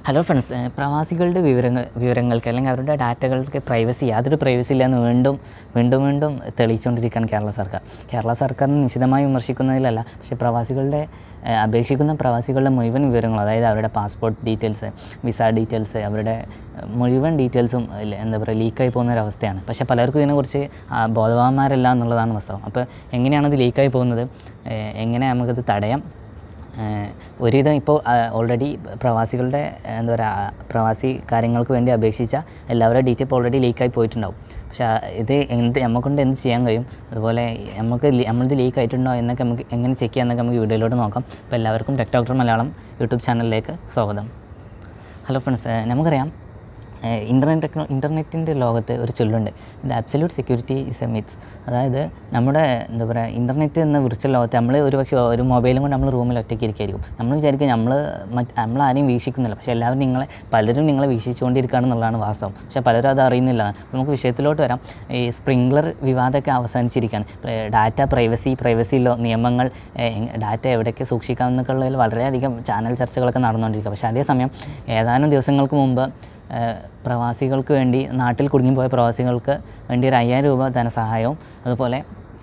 hello friends ഏഹ് പ്രവാസികളുടെ വിവരങ്ങൾ വിവരങ്ങൾക്ക് അല്ലെങ്കിൽ അവരുടെ ഡാറ്റകൾക്ക് പ്രൈവസി യാതൊരു പ്രൈവസി ഇല്ല എന്ന് വീണ്ടും വീണ്ടും വീണ്ടും തെളിയിച്ചുകൊണ്ടിരിക്കുകയാണ് കേരള സർക്കാർ കേരള സർക്കാരിനെ നിശിതമായി വിമർശിക്കുന്നതിലല്ല പക്ഷേ പ്രവാസികളുടെ ഏഹ് അപേക്ഷിക്കുന്ന പ്രവാസികളുടെ മുഴുവൻ വിവരങ്ങളും അതായത് അവരുടെ പാസ്പോർട്ട് ഡീറ്റെയിൽസ് വിസ ഡീറ്റെയിൽസ് അവരുടെ ഏഹ് മുഴുവൻ ഡീറ്റെയിൽസും ഇല്ല- എന്താ പറയുക ലീക്കായി പോകുന്ന ഒരു അവസ്ഥയാണ് പക്ഷേ പലർക്കും ഇതിനെക്കുറിച്ച് ആ, ബോധവാന്മാരല്ല എന്നുള്ളതാണ് വാസ്തവം അപ്പോൾ എങ്ങനെയാണത് ലീക്കായി പോകുന്നത് ഏഹ് എങ്ങനെ നമുക്കത് തടയാം ഏഹ് ഒരുവിധം ഇപ്പോൾ ഓൾറെഡി പ്രവാസികളുടെ ഏഹ് എന്താ പറയുക പ്രവാസി കാര്യങ്ങൾക്ക് വേണ്ടി അപേക്ഷിച്ച എല്ലാവരുടെ ഡീറ്റെയിൽ ഇപ്പോൾ ഓൾറെഡി ലീക്കായി പോയിട്ടുണ്ടാവും പക്ഷേ ആ ഇത് എന്ത് നമുക്കൊണ്ട് എന്ത് ചെയ്യാൻ കഴിയും അതുപോലെ നമുക്ക് ലീ- നമ്മളിത് ലീക്ക് ആയിട്ടുണ്ടോ എന്നൊക്കെ നമുക്ക് എങ്ങനെ ചെക്ക് ചെയ്യാമെന്നൊക്കെ നമുക്ക് വീഡിയോയിലോട്ട് നോക്കാം അപ്പോൾ എല്ലാവർക്കും ടെക് ഡോക്ടർ മലയാളം യൂട്യൂബ് ചാനലിലേക്ക് സ്വാഗതം ഹലോ ഫ്രണ്ട്സ് നമുക്കറിയാം ഇൻ്റർനെറ്റ് ടെക്നോ ഇൻ്റർനെറ്റിൻ്റെ ലോകത്ത് ഒരു ചൊല്ലുണ്ട് ഇത് absolute security is a myths അതായത് നമ്മുടെ എന്താ പറയുക ഇൻ്റർനെറ്റ് എന്ന വിർച്വൽ ലോകത്ത് നമ്മൾ ഒരു പക്ഷേ ഒരു മൊബൈലും കൊണ്ട് നമ്മൾ റൂമിൽ ഒറ്റയ്ക്ക് ഇരിക്കുകയായിരിക്കും നമ്മൾ വിചാരിക്കും നമ്മൾ മറ്റ് നമ്മൾ ആരെയും വീക്ഷിക്കുന്നില്ല പക്ഷേ എല്ലാവരും നിങ്ങളെ പലരും നിങ്ങളെ വീക്ഷിച്ചുകൊണ്ടിരിക്കുകയാണെന്നുള്ളതാണ് വാസ്തവം പക്ഷേ പലരും അത് അറിയുന്നില്ല അപ്പോൾ നമുക്ക് വിഷയത്തിലോട്ട് വരാം ഈ സ്പ്രിംഗ്ലർ വിവാദമൊക്കെ അവസാനിച്ചിരിക്കുകയാണ് ഡാറ്റ പ്രൈവസി പ്രൈവസി ലോ നിയമങ്ങൾ ഡാറ്റ എവിടെയൊക്കെ സൂക്ഷിക്കാം എന്നൊക്കെ ഉള്ളതിൽ വളരെയധികം ചാനൽ ചർച്ചകളൊക്കെ നടന്നുകൊണ്ടിരിക്കുക പക്ഷേ അതേസമയം ഏതാനും ദിവസങ്ങൾക്ക് മുമ്പ് ഏഹ് പ്രവാസികൾക്ക് വേണ്ടി നാട്ടിൽ കുടുങ്ങിപ്പോയ പ്രവാസികൾക്ക് വേണ്ടി ഒരു അയ്യായിരം രൂപ ധനസഹായവും അതുപോലെ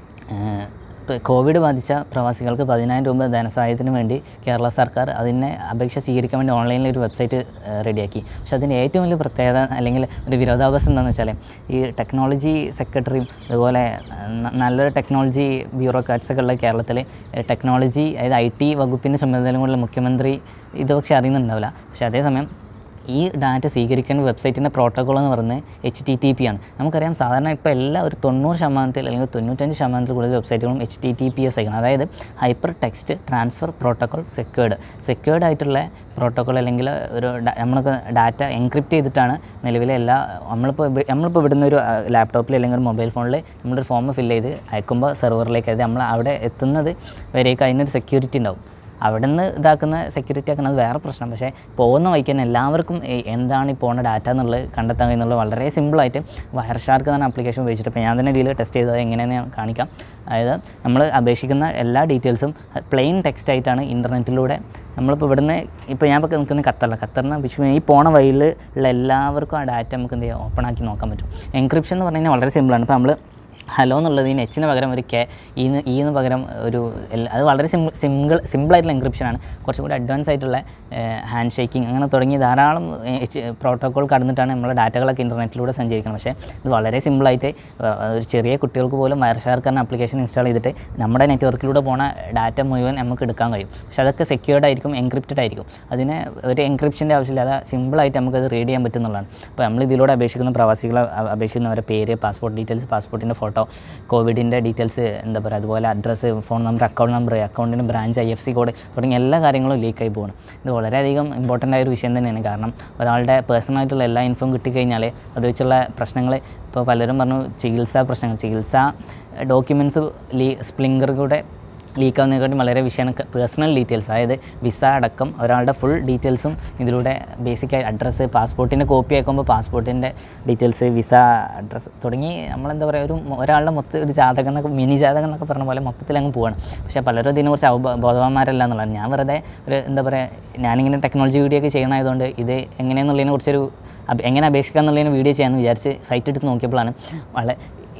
ഏഹ് ഇപ്പോൾ കോവിഡ് ബാധിച്ച പ്രവാസികൾക്ക് പതിനായിരം രൂപ ധനസഹായത്തിന് വേണ്ടി കേരള സർക്കാർ അതിനെ അപേക്ഷ സ്വീകരിക്കാൻ വേണ്ടി ഓൺലൈനിൽ ഒരു വെബ്സൈറ്റ് ഏഹ് റെഡിയാക്കി പക്ഷെ അതിൻ്റെ ഏറ്റവും വലിയ പ്രത്യേകത അല്ലെങ്കിൽ ഒരു വിരോധാഭാസം എന്താണെന്ന് വെച്ചാൽ ഈ ടെക്നോളജി സെക്രട്ടറിയും അതുപോലെ ന- നല്ലൊരു ടെക്നോളജി ബ്യൂറോക്രാറ്റ്സൊക്കെ ഉള്ള കേരളത്തിൽ ടെക്നോളജി അതായത് ഐ ടി വകുപ്പിൻ്റെ ചുമതലയും കൊണ്ടുള്ള മുഖ്യമന്ത്രി ഇത് പക്ഷേ അറിയുന്നുണ്ടാവില്ല പക്ഷേ അതേസമയം ഈ ഡാറ്റ സ്വീകരിക്കുന്ന വെബ്സൈറ്റിൻ്റെ പ്രോട്ടോകോൾ എന്ന് പറയുന്നത് എച്ച് ടി ടി പി ആണ് നമുക്കറിയാം സാധാരണ ഇപ്പോൾ എല്ലാ ഒരു തൊണ്ണൂറ് ശതമാനത്തിൽ അല്ലെങ്കിൽ തൊണ്ണൂറ്റഞ്ച് ശതമാനത്തിൽ കൂടുതൽ വെബ്സൈറ്റുകളും H T T P S ആയിരിക്കണം അതായത് hyper text transfer protocol secured secured ആയിട്ടുള്ള പ്രോട്ടോകോൾ അല്ലെങ്കിൽ ഒരു ഡ- നമ്മൾക്ക് ഡാറ്റ എൻക്രിപ്റ്റ് ചെയ്തിട്ടാണ് നിലവിലെ എല്ലാ നമ്മളിപ്പോൾ ഇവ- നമ്മളിപ്പോൾ ഇവിടുന്ന് ഒരു ലാപ്ടോപ്പിൽ അല്ലെങ്കിൽ ഒരു മൊബൈൽ ഫോണിൽ നമ്മളൊരു ഫോം ഫില്ല് ചെയ്ത് അയക്കുമ്പോൾ സെർവറിലേക്ക് അതായത് നമ്മൾ അവിടെ എത്തുന്നത് വരേക്ക് അതിനൊരു സെക്യൂരിറ്റി ഉണ്ടാവും അവിടെ നിന്ന് ഇതാക്കുന്ന സെക്യൂരിറ്റി ആക്കുന്നത് വേറെ പ്രശ്നം പക്ഷേ പോകുന്ന വഴിക്ക് തന്നെ എല്ലാവർക്കും ഈ എന്താണ് ഈ പോകുന്ന ഡാറ്റ എന്നുള്ളത് കണ്ടെത്താൻ കഴിയുന്നുള്ളത് വളരെ സിമ്പിളായിട്ട് വയർഷാർക്ക് തന്നെ ആപ്ലിക്കേഷൻ ഉപയോഗിച്ചിട്ട് ഇപ്പോൾ ഞാൻ തന്നെ ഇതിൽ ടെസ്റ്റ് ചെയ്തത് എങ്ങനെയെന്ന് ഞാൻ കാണിക്കാം അതായത് നമ്മൾ അപേക്ഷിക്കുന്ന എല്ലാ ഡീറ്റെയിൽസും പ്ലെയിൻ ടെക്സ്റ്റ് ആയിട്ടാണ് ഇൻ്റർനെറ്റിലൂടെ നമ്മളിപ്പോൾ ഇവിടുന്ന് ഇപ്പോൾ ഞാൻ ഇപ്പോൾ നിൽക്കുന്ന ഖത്തറില്ല ഖത്തറിന് അപേക്ഷിച്ച് ഈ പോണ വഴിയിൽ ഉള്ള എല്ലാവർക്കും ആ ഡാറ്റ നമുക്ക് എന്ത് ചെയ്യാം ഓപ്പൺ ആക്കി നോക്കാൻ പറ്റും എൻക്രിപ്ഷൻ എന്ന് പറഞ്ഞു കഴിഞ്ഞാൽ വളരെ സിമ്പിളാണ് ഇപ്പോൾ നമ്മൾ ഹലോ എന്നുള്ളതിന് എച്ചിന് പകരം ഒരു കെ ഈന്ന് ഈന്ന് പകരം ഒരു എൽ- അത് വളരെ സിമ്പിൾ സിംഗിൾ സിമ്പിളായിട്ടുള്ള എൻക്രിപ്ഷനാണ് കുറച്ചും കൂടി അഡ്വാൻസ് ആയിട്ടുള്ള ഹാൻഡ് ഷേക്കിംഗ് അങ്ങനെ തുടങ്ങി ധാരാളം എച്ച് പ്രോട്ടോകോൾ കടന്നിട്ടാണ് നമ്മളെ ഡാറ്റകളൊക്കെ ഇൻ്റർനെറ്റിലൂടെ സഞ്ചരിക്കുന്നത് പക്ഷേ ഇത് വളരെ സിമ്പിളായിട്ട് ഒരു ചെറിയ കുട്ടികൾക്ക് പോലും വയർഷാർക്കാരൻ ആപ്ലിക്കേഷൻ ഇൻസ്റ്റാൾ ചെയ്തിട്ട് നമ്മുടെ നെറ്റ്വർക്കിലൂടെ പോണ ഡാറ്റ മുഴുവൻ നമുക്ക് എടുക്കാൻ കഴിയും പക്ഷേ അതൊക്കെ സെക്യൂർഡ് ആയിരിക്കും എൻക്രിപ്റ്റഡ് ആയിരിക്കും അതിന് ഒരു എൻക്രിപ്ഷൻ്റെ ആവശ്യമില്ല അത് സിമ്പിളായിട്ട് നമുക്കത് റീഡ് ചെയ്യാൻ പറ്റുന്നുള്ളതാണ് അപ്പോൾ നമ്മൾ ഇതിലൂടെ അപേക്ഷിക്കുന്ന പ്രവാസികളെ അ- അപേക്ഷിക്കുന്നവരെ പേര് പാസ്പോർട്ട് ഡീറ്റെയിൽസ് പാസ്പോർട്ടിൻ്റെ ഫോട്ടോ കോവിഡിൻ്റെ ഡീറ്റെയിൽസ് എന്താ പറയുക അതുപോലെ address phone number account number അക്കൗണ്ടിൻ്റെ branch I F C code തുടങ്ങിയ എല്ലാ കാര്യങ്ങളും ലീക്കായി പോകണം ഇത് വളരെയധികം ഇമ്പോർട്ടൻ്റ് ആയ ഒരു വിഷയം തന്നെയാണ് കാരണം ഒരാളുടെ പേഴ്സണൽ ആയിട്ടുള്ള എല്ലാ ഇൻഫോം കിട്ടിക്കഴിഞ്ഞാൽ അത് വെച്ചുള്ള പ്രശ്നങ്ങൾ ഇപ്പോൾ പലരും പറഞ്ഞു ചികിത്സാ പ്രശ്നങ്ങൾ ചികിത്സാ ഡോക്യുമെൻറ്റ്സ് ലീ സ്പ്ലിങ്കർ കൂടെ ലീക്കാവുന്നതിനെക്കാട്ടി വളരെ വിഷയമാണ് പേഴ്സണൽ ഡീറ്റെയിൽസ് അതായത് വിസ അടക്കം ഒരാളുടെ ഫുൾ ഡീറ്റെയിൽസും ഇതിലൂടെ ബേസിക്കായി അഡ്രസ്സ് പാസ്പോർട്ടിൻ്റെ കോപ്പി അയക്കുമ്പോൾ പാസ്പോർട്ടിൻ്റെ ഡീറ്റെയിൽസ് വിസ അഡ്രസ്സ് തുടങ്ങി നമ്മളെന്താ പറയുക ഒരു മൊ- ഒരാളുടെ മൊത്തം ഒരു ജാതകം എന്നൊക്കെ മിനി ജാതകം എന്നൊക്കെ പറഞ്ഞ പോലെ മൊത്തത്തിൽ അങ്ങ് പോവാണ് പക്ഷേ പലരും ഇതിനെക്കുറിച്ച് അവബോ ബോധവാന്മാരല്ല എന്നുള്ളതാണ് ഞാൻ വെറുതെ ഒരു എന്താ പറയുക ഞാനിങ്ങനെ ടെക്നോളജി വീഡിയോ ഒക്കെ ചെയ്യണമായതുകൊണ്ട് ഇത് എങ്ങനെയെന്നുള്ളതിനെ കുറിച്ചൊരു അപ്- എങ്ങനെ അപേക്ഷിക്കാം എന്നുള്ളതിന് വീഡിയോ ചെയ്യാമെന്ന് വിചാരിച്ച് സൈറ്റ് എടുത്ത് നോക്കിയപ്പോഴാണ് വളരെ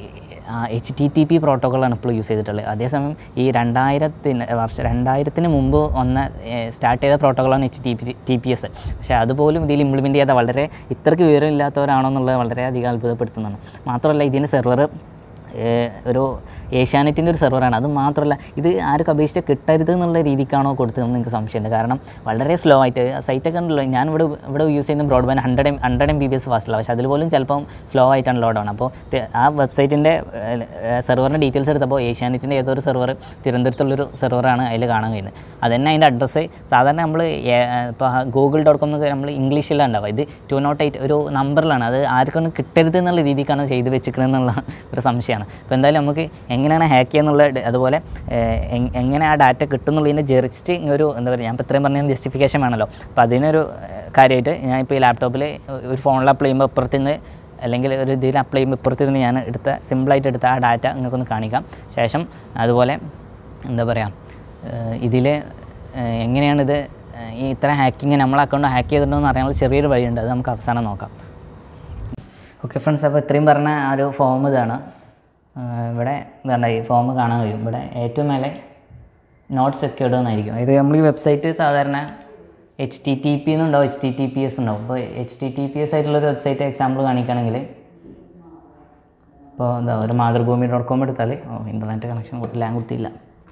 എച്ച് ടി ടി പി പ്രോട്ടോക്കോളാണ് ഇപ്പോൾ യൂസ് ചെയ്തിട്ടുള്ളത് അതേസമയം ഈ രണ്ടായിരത്തിന് വർഷം രണ്ടായിരത്തിന് മുമ്പ് ഒന്ന് സ്റ്റാർട്ട് ചെയ്ത പ്രോട്ടോക്കോളാണ് H T P T P S പക്ഷേ അതുപോലും ഇതിൽ ഇംപ്ലിമെൻറ്റ് ചെയ്യാതെ വളരെ ഇത്രയ്ക്ക് വിവരമില്ലാത്തവരാണോ എന്നുള്ളത് വളരെയധികം അത്ഭുതപ്പെടുത്തുന്നതാണ് മാത്രമല്ല ഇതിൻ്റെ സെർവർ ഒരു ഏഷ്യാനെറ്റിൻ്റെ ഒരു സെർവറാണ് അത് മാത്രമല്ല ഇത് ആർക്കും അപേക്ഷിച്ച് കിട്ടരുത് എന്നുള്ള രീതിക്കാണോ കൊടുത്തതെന്ന് എനിക്ക് സംശയമുണ്ട് കാരണം വളരെ സ്ലോ ആയിട്ട് സൈറ്റൊക്കെ ഉണ്ടല്ലോ ഞാൻ ഇവിടെ ഇവിടെ യൂസ് ചെയ്യുന്ന broadband hundred M hundred M B B S ഫാസ്റ്റുള്ള പക്ഷേ അതിൽ പോലും ചിലപ്പം സ്ലോ ആയിട്ടാണ് ലോഡ് ആവുന്നത് അപ്പോൾ തി- ആ വെബ്സൈറ്റിൻ്റെ സെർവറിൻ്റെ ഡീറ്റെയിൽസ് എടുത്തപ്പോൾ ഏഷ്യാനെറ്റിൻ്റെ ഏതോ ഒരു സെർവർ തിരുവനന്തപുരത്തുള്ളൊരു സെർവറാണ് അതിൽ കാണാൻ കഴിയുന്നത് അത് തന്നെ അതിൻ്റെ അഡ്രസ്സ് സാധാരണ നമ്മൾ ഇപ്പോൾ ഗൂഗിൾ ഡോട്ട് കോം എന്നൊക്കെ നമ്മൾ ഇംഗ്ലീഷിലാണ് ഉണ്ടാവുക ഇത് ടു നോട്ട് എയ്റ്റ് ഒരു നമ്പറിലാണ് അത് ആർക്കൊന്നും കിട്ടരുത് എന്നുള്ള രീതിക്കാണ് ചെയ്ത് വെച്ചിരിക്കണമെന്നുള്ള ഒരു സംശയമാണ് അപ്പോൾ എന്തായാലും നമുക്ക് എങ്ങനെയാണ് ഹാക്ക് ചെയ്യുന്നുള്ള ഡ- അതുപോലെ ഏഹ്, എങ്- എങ്ങനെ ആ ഡാറ്റ കിട്ടുന്നുള്ളതിൻ്റെ ജസ്റ്റ് ഒരു എന്താ പറയുക ഞാൻ ഇപ്പോൾ ഇത്രയും പറഞ്ഞ ജസ്റ്റിഫിക്കേഷൻ വേണമല്ലോ അപ്പോൾ അതിനൊരു കാര്യമായിട്ട് ഞാൻ ഇപ്പോൾ ഈ ലാപ്ടോപ്പിൽ ഒരു ഫോണിൽ അപ്ലൈ ചെയ്യുമ്പോൾ അപ്പുറത്തുനിന്ന് അല്ലെങ്കിൽ ഒരു ഇതിൽ അപ്ലൈ ചെയ്യുമ്പോൾ ഇപ്പുറത്തിരുന്ന് ഞാൻ എടുത്ത സിമ്പിളായിട്ട് എടുത്ത ആ ഡാറ്റ നിങ്ങൾക്കൊന്ന് കാണിക്കാം ശേഷം അതുപോലെ എന്താ പറയുക ഇതിൽ എങ്ങനെയാണിത് ഏഹ്, ഈ ഇത്ര ഹാക്കിങ് നമ്മളെ അക്കൗണ്ട് ഹാക്ക് ചെയ്തിട്ടുണ്ടോ എന്ന് അറിയാനുള്ള ചെറിയൊരു വഴിയുണ്ട് അത് നമുക്ക് അവസാനം നോക്കാം ഓക്കെ ഫ്രണ്ട്സ് അപ്പോൾ ഇത്രയും പറഞ്ഞ ആ ഒരു ഫോം ഇതാണ് ആഹ് ഇവിടെ ഇതാണ്ട ഈ ഫോം കാണാൻ കഴിയും ഇവിടെ ഏറ്റവും മേലെ നോട്ട് സെക്യൂർഡ് എന്നായിരിക്കും ഇത് നമ്മൾ ഈ വെബ്സൈറ്റ് സാധാരണ എച്ച് ടി ടി പി എന്നുണ്ടാവും H T T P S ഉണ്ടാവും അപ്പോൾ H T T P S ആയിട്ടുള്ളൊരു വെബ്സൈറ്റ് എക്സാമ്പിൾ കാണിക്കുകയാണെങ്കിൽ ഇപ്പോൾ എന്താ ഒരു മാതൃഭൂമി ഡോട്ട് കോം എടുത്താൽ ഓ ഇൻ്റർനെറ്റ് കണക്ഷൻ ലാങ് കുത്തിയില്ല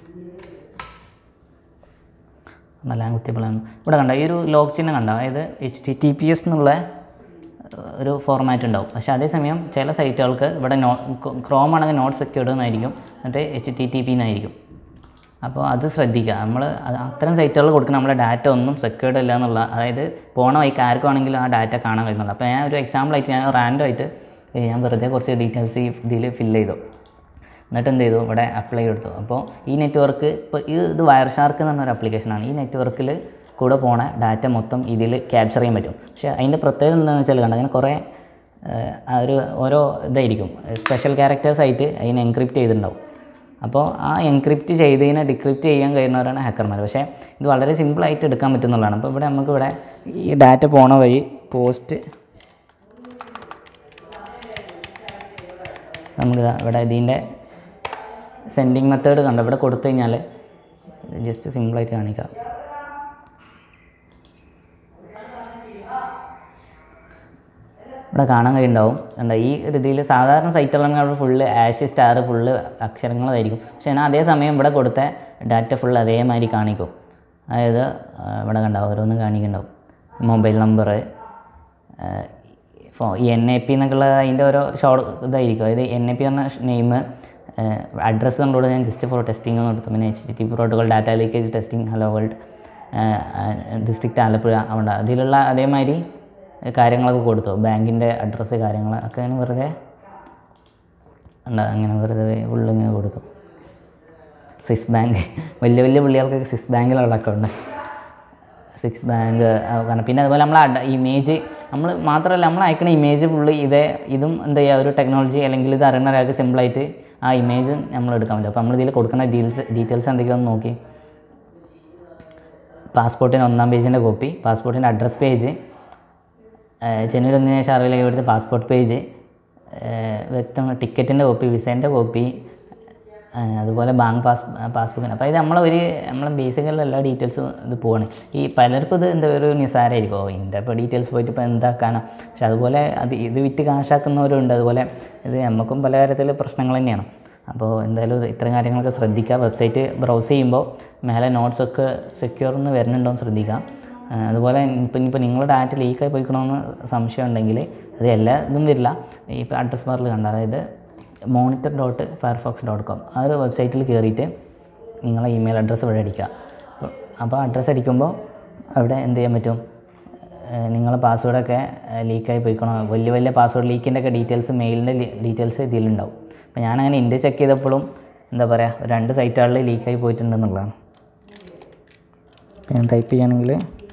ലാങ് കുത്തിയപ്പോഴാണ് ഇവിടെ കണ്ട ഈ ഒരു ലോക്ക് ചിഹ്നം കണ്ട അതായത് H T T P S എന്നുള്ള ഒരു ഫോർമാറ്റ് ഉണ്ടാവും പക്ഷേ അതേസമയം ചില സൈറ്റുകൾക്ക് ഇവിടെ നോ ക്രോം ആണെങ്കിൽ നോട്ട് സെക്യൂർഡ് എന്നായിരിക്കും എന്നിട്ട് എച്ച് ടി ടി പി എന്നായിരിക്കും അപ്പോൾ അത് ശ്രദ്ധിക്കുക നമ്മൾ അത്തരം സൈറ്റുകൾ കൊടുക്കുന്ന നമ്മുടെ ഡാറ്റ ഒന്നും സെക്യൂർഡ് അല്ല എന്നുള്ള അതായത് പോണ വഴിക്ക് ആർക്കാണെങ്കിലും ആ ഡാറ്റ കാണാൻ കഴിയുന്നുള്ളൂ അപ്പോൾ ഞാൻ ഒരു എക്സാമ്പിളായിട്ട് ഞാൻ റാൻഡം ആയിട്ട് ഏ, ഞാൻ വെറുതെ കുറച്ച് ഡീറ്റെയിൽസ് ഈ ഇതിൽ ഫില്ല് ചെയ്തു എന്നിട്ട് എന്ത് ചെയ്തു ഇവിടെ അപ്ലൈ കൊടുത്തു അപ്പോൾ ഈ നെറ്റ്വർക്ക് ഇപ്പോൾ ഇത് ഇത് വയർ ഷാർക്ക് എന്ന് പറഞ്ഞൊരു ആപ്ലിക്കേഷനാണ് ഈ നെറ്റ്വർക്കിൽ കൂടെ പോണ ഡാറ്റ മൊത്തം ഇതിൽ ക്യാപ്ചർ ചെയ്യാൻ പറ്റും പക്ഷേ അതിൻ്റെ പ്രത്യേകത എന്താണെന്ന് വെച്ചാൽ കണ്ട അങ്ങനെ കുറേ ഏഹ്, ആ ഒരു ഓരോ ഇതായിരിക്കും സ്പെഷ്യൽ ക്യാരക്ടേഴ്സ് ആയിട്ട് അതിനെ എൻക്രിപ്റ്റ് ചെയ്തിട്ടുണ്ടാവും അപ്പോൾ ആ എൻക്രിപ്റ്റ് ചെയ്തതിനെ ഡിക്രിപ്റ്റ് ചെയ്യാൻ കഴിയുന്നവരാണ് ഹാക്കർമാർ പക്ഷേ ഇത് വളരെ സിമ്പിളായിട്ട് എടുക്കാൻ പറ്റുന്നുള്ളതാണ് അപ്പോൾ ഇവിടെ നമുക്ക് ഇവിടെ ഈ ഡാറ്റ പോണ വഴി പോസ്റ്റ് നമുക്ക് ദാ ഇവിടെ ഇതിൻ്റെ സെൻഡിങ് മെത്തേഡ് കണ്ട ഇവിടെ കൊടുത്തു കഴിഞ്ഞാൽ ജസ്റ്റ് സിമ്പിളായിട്ട് കാണിക്കാം ഇവിടെ കാണാൻ കഴിയുണ്ടാവും കണ്ട ഈ രീതിയിൽ സാധാരണ സൈറ്റുകളാണെങ്കിൽ അവിടെ ഫുള്ള് ആഷ് സ്റ്റാർ ഫുള്ള് അക്ഷരങ്ങളായിരിക്കും പക്ഷേ എന്നാൽ അതേസമയം ഇവിടെ കൊടുത്ത ഡാറ്റ ഫുൾ അതേമാതിരി കാണിക്കും അതായത് ആ, ഇവിടെ കണ്ട ഓരോന്ന് കാണിക്കുന്നുണ്ടാവും മൊബൈൽ നമ്പർ ഫോ ഈ എൻ എ പി എന്നൊക്കെയുള്ള അതിൻ്റെ ഓരോ ഷോർട്ട് ഇതായിരിക്കും അതായത് എൻ എ പി എന്ന നെയിം അഡ്രസ്സ് നമ്മളോട് ഞാൻ ജസ്റ്റ് ഫോർ ടെസ്റ്റിംഗ് എന്ന് കൊടുത്തു പിന്നെ H T T protocol data leakage testing hello world district Alappuzha അവിടെ അതിലുള്ള അതേമാതിരി കാര്യങ്ങളൊക്കെ കൊടുത്തു ബാങ്കിൻ്റെ അഡ്രസ്സ് കാര്യങ്ങൾ ഒക്കെ അങ്ങനെ വെറുതെ ഉണ്ട് അങ്ങനെ വെറുതെ ഉള്ളിങ്ങനെ കൊടുത്തു സ്വിസ് ബാങ്ക് വലിയ വലിയ പുള്ളികൾക്കൊക്കെ സ്വിസ് ബാങ്കിലുള്ള അക്കൗണ്ട് സിക്സ് ബാങ്ക് കാരണം പിന്നെ അതുപോലെ നമ്മൾ ഇമേജ് നമ്മൾ മാത്രമല്ല നമ്മൾ അയക്കുന്ന ഇമേജ് ഫുള്ള് ഇതേ ഇതും എന്താ ചെയ്യുക ഒരു ടെക്നോളജി അല്ലെങ്കിൽ ഇത് അറിയുന്ന ഒരാൾക്ക് സിമ്പിളായിട്ട് ആ ഇമേജ് നമ്മൾ എടുക്കാൻ പറ്റും അപ്പോൾ നമ്മൾ ഇതിൽ കൊടുക്കുന്ന ഡീൽസ് ഡീറ്റെയിൽസ് എന്തൊക്കെയാണെന്ന് നോക്കി പാസ്പോർട്ടിന് ഒന്നാം പേജിൻ്റെ കോപ്പി പാസ്പോർട്ടിൻ്റെ അഡ്രസ് പേജ് ജനുവരി ഒന്നിന് ശേഷം അറിവിലേക്ക് എടുത്ത പാസ്പോർട്ട് പേജ് വ്യക്തം ടിക്കറ്റിൻ്റെ കോപ്പി വിസേൻ്റെ കോപ്പി അതുപോലെ ബാങ്ക് പാസ് പാസ്ബുക്കിന് അപ്പോൾ ഇത് നമ്മളെ ഒരു നമ്മളെ ബേസിക്കലുള്ള എല്ലാ ഡീറ്റെയിൽസും ഇത് പോവാണ് ഈ പലർക്കും ഇത് എന്താ ഒരു നിസ്സാരമായിരിക്കും ഓ ഇതിൻ്റെ ഇപ്പോൾ ഡീറ്റെയിൽസ് പോയിട്ട് ഇപ്പോൾ എന്താക്കാനാണ് പക്ഷെ അതുപോലെ അത് ഇത് വിറ്റ് കാശാക്കുന്നവരുണ്ട് അതുപോലെ ഇത് നമുക്കും പല തരത്തിലുള്ള പ്രശ്നങ്ങൾ തന്നെയാണ് അപ്പോൾ എന്തായാലും ഇത് ഇത്തരം കാര്യങ്ങളൊക്കെ ശ്രദ്ധിക്കുക വെബ്സൈറ്റ് ബ്രൗസ് ചെയ്യുമ്പോൾ മേലെ നോട്ട്സ് ഒക്കെ സെക്യൂർ എന്ന് വരുന്നുണ്ടോ എന്ന് ശ്രദ്ധിക്കുക ആ, അതുപോലെ ഇപ്പം ഇനിയിപ്പോൾ നിങ്ങളുടെ ഡാറ്റ ലീക്കായി പോയിക്കണമെന്ന് സംശയം ഉണ്ടെങ്കിൽ അത് എല്ലാ ഇതും വരില്ല ഇപ്പോൾ അഡ്രസ് ബാറിൽ കണ്ട അതായത് monitor dot Firefox dot com ആ ഒരു വെബ്സൈറ്റിൽ കയറിയിട്ട് നിങ്ങളെ ഇമെയിൽ അഡ്രസ്സ് ഇവിടെ അടിക്കുക അപ്പോൾ അപ്പോൾ അഡ്രസ്സ് അടിക്കുമ്പോൾ അവിടെ എന്ത് ചെയ്യാൻ പറ്റും ഏഹ് നിങ്ങളെ പാസ്വേഡൊക്കെ ലീക്കായി പോയിക്കണോ വലിയ വലിയ പാസ്വേഡ് ലീക്കിൻ്റെ ഒക്കെ ഡീറ്റെയിൽസ് മെയിലിൻ്റെ ഡീറ്റെയിൽസ് ഇതിലുണ്ടാവും അപ്പോൾ ഞാനങ്ങനെ ഇന്ത്യ ചെക്ക് ചെയ്തപ്പോഴും എന്താ പറയുക രണ്ട് സൈറ്റുകളിൽ ലീക്കായി പോയിട്ടുണ്ടെന്നുള്ളതാണ് ഞാൻ ടൈപ്പ് ചെയ്യുകയാണെങ്കിൽ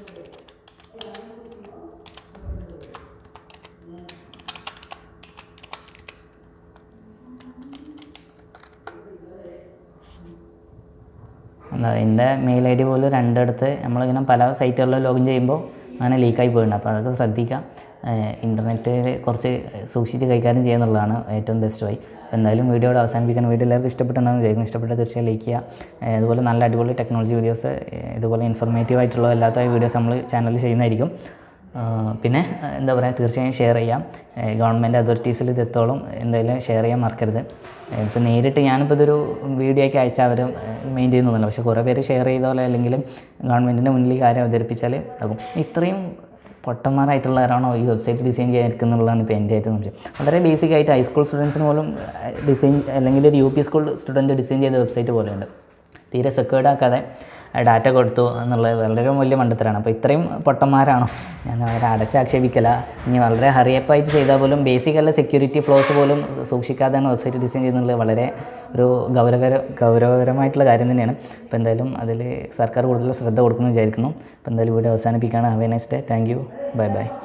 എന്താ എൻ്റെ മെയിൽ ഐ ഡി പോലും രണ്ടിടത്ത് നമ്മളിങ്ങനെ പല സൈറ്റുകളിൽ ലോഗിൻ ചെയ്യുമ്പോൾ അങ്ങനെ ലീക്കായി പോയിട്ടുണ്ട് അപ്പോൾ അതൊക്കെ ശ്രദ്ധിക്കാം ഇൻ്റർനെറ്റ് കുറച്ച് സൂക്ഷിച്ച് കൈകാര്യം ചെയ്യുന്നുള്ളതാണ് ഏറ്റവും ബെസ്റ്റ് വഴി അപ്പോൾ എന്തായാലും വീഡിയോയുടെ അവസാനിപ്പിക്കാൻ വീഡിയോ എല്ലാവർക്കും ഇഷ്ടപ്പെട്ടുണ്ടെന്ന് വിചാരിക്കുന്നു ഇഷ്ടപ്പെട്ടാൽ തീർച്ചയായും ലൈക്ക് ചെയ്യുക ഏഹ് അതുപോലെ നല്ല അടിപൊളി ടെക്നോളജി വീഡിയോസ് ഇതുപോലെ ഇൻഫർമേറ്റീവ് ആയിട്ടുള്ള എല്ലാത്ത വീഡിയോസ് നമ്മൾ ചാനലിൽ ചെയ്യുന്നതായിരിക്കും ആഹ് പിന്നെ ആഹ് എന്താ പറയുക തീർച്ചയായും ഷെയർ ചെയ്യാം ഗവൺമെൻറ് അതോറിറ്റീസിൽ ഇത് എത്തോളം എന്തായാലും ഷെയർ ചെയ്യാൻ മറക്കരുത് ഇപ്പോൾ നേരിട്ട് ഞാനിപ്പോൾ ഇതൊരു വീഡിയോ ഒക്കെ അയച്ചാൽ അവർ മെയിൻ ചെയ്യുന്നൊന്നുമില്ല പക്ഷേ കുറേ പേര് ഷെയർ ചെയ്ത പോലെ അല്ലെങ്കിൽ ഗവൺമെൻറ്റിൻ്റെ മുന്നിൽ ഈ കാര്യം അവതരിപ്പിച്ചാൽ ആകും ഇത്രയും പൊട്ടന്മാരായിട്ടുള്ളവരാണോ ഈ വെബ്സൈറ്റ് ഡിസൈൻ ചെയ്യാനിരിക്കുന്നുള്ളതാണ് ഇപ്പോൾ എൻ്റെ ഏറ്റവും സംശയം വളരെ ബേസിക് ആയിട്ട് ഹൈസ്കൂൾ സ്റ്റുഡൻസിന് പോലും ഡിസൈൻ അല്ലെങ്കിൽ ഒരു U P school student design ചെയ്ത വെബ്സൈറ്റ് പോലെയുണ്ട് തീരെ സെക്യൂർഡ് ആക്കാതെ ഡാറ്റ കൊടുത്തു എന്നുള്ളത് വളരെ വലിയ മണ്ടത്തരാണ് അപ്പോൾ ഇത്രയും പൊട്ടന്മാരാണോ ഞാൻ അവരെ അടച്ചാക്ഷേപിക്കല ഇനി വളരെ ഹറിയപ്പായിട്ട് ചെയ്താൽ പോലും ബേസിക് അല്ല സെക്യൂരിറ്റി ഫ്ലോസ് പോലും സൂക്ഷിക്കാതെയാണ് വെബ്സൈറ്റ് ഡിസൈൻ ചെയ്യുന്നത് വളരെ ഒരു ഗൗരവകര ഗൗരവകരമായിട്ടുള്ള കാര്യം തന്നെയാണ് അപ്പോൾ എന്തായാലും അതിൽ സർക്കാർ കൂടുതൽ ശ്രദ്ധ കൊടുക്കുമെന്ന് വിചാരിക്കുന്നു അപ്പോൾ എന്തായാലും വീഡിയോ അവസാനിപ്പിക്കുകയാണ് have a nice day thank you bye by